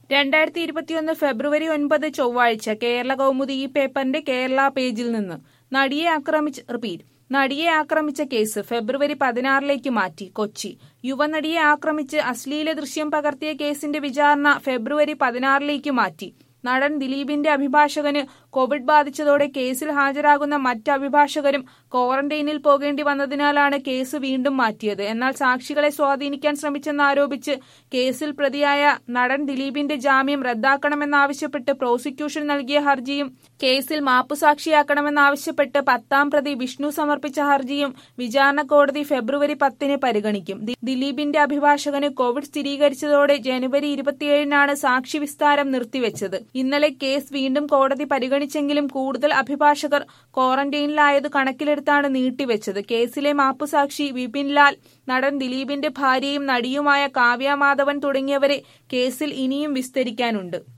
രണ്ടായിരത്തി ഇരുപത്തിയൊന്ന് ഫെബ്രുവരി ഒൻപത് ചൊവ്വാഴ്ച കേരള കൗമുദി ഈ പേപ്പറിന്റെ കേരള പേജിൽ നിന്ന് നടിയെ ആക്രമിച്ച് റിപ്പീറ്റ് നടിയെ ആക്രമിച്ച കേസ് ഫെബ്രുവരി പതിനാറിലേക്ക് മാറ്റി കൊച്ചി യുവനടിയെ ആക്രമിച്ച് അശ്ലീല ദൃശ്യം പകർത്തിയ കേസിന്റെ വിചാരണ ഫെബ്രുവരി പതിനാറിലേക്ക് മാറ്റി നടൻ ദിലീപിന്റെ അഭിഭാഷകന് കോവിഡ് ബാധിച്ചതോടെ കേസിൽ ഹാജരാകുന്ന മറ്റ് അഭിഭാഷകരും ക്വാറന്റൈനിൽ പോകേണ്ടി വന്നതിനാലാണ് കേസ് വീണ്ടും മാറ്റിയത് എന്നാൽ സാക്ഷികളെ സ്വാധീനിക്കാൻ ശ്രമിച്ചെന്നാരോപിച്ച് കേസിൽ പ്രതിയായ നടൻ ദിലീപിന്റെ ജാമ്യം റദ്ദാക്കണമെന്നാവശ്യപ്പെട്ട് പ്രോസിക്യൂഷൻ നൽകിയ ഹർജിയും കേസിൽ മാപ്പുസാക്ഷിയാക്കണമെന്നാവശ്യപ്പെട്ട് പത്താം പ്രതി വിഷ്ണു സമർപ്പിച്ച ഹർജിയും വിചാരണ കോടതി ഫെബ്രുവരി പത്തിന് പരിഗണിക്കും ദി- ദിലീപിന്റെ അഭിഭാഷകന് കോവിഡ് സ്ഥിരീകരിച്ചതോടെ ജനുവരി ഇരുപത്തിയേഴിനാണ് സാക്ഷി വിസ്താരം നിർത്തിവെച്ചത് ഇന്നലെ കേസ് വീണ്ടും കോടതി പരിഗണിച്ചെങ്കിലും കൂടുതൽ അഭിഭാഷകർ ക്വാറന്റൈനിലായത് കണക്കിലെടുത്താണ് നീട്ടിവെച്ചത് കേസിലെ മാപ്പുസാക്ഷി വിപിൻ ലാൽ നടൻ ദിലീപിന്റെ ഭാര്യയും നടിയുമായ കാവ്യ മാധവൻ തുടങ്ങിയവരെ കേസിൽ ഇനിയും വിസ്തരിക്കാനുണ്ട്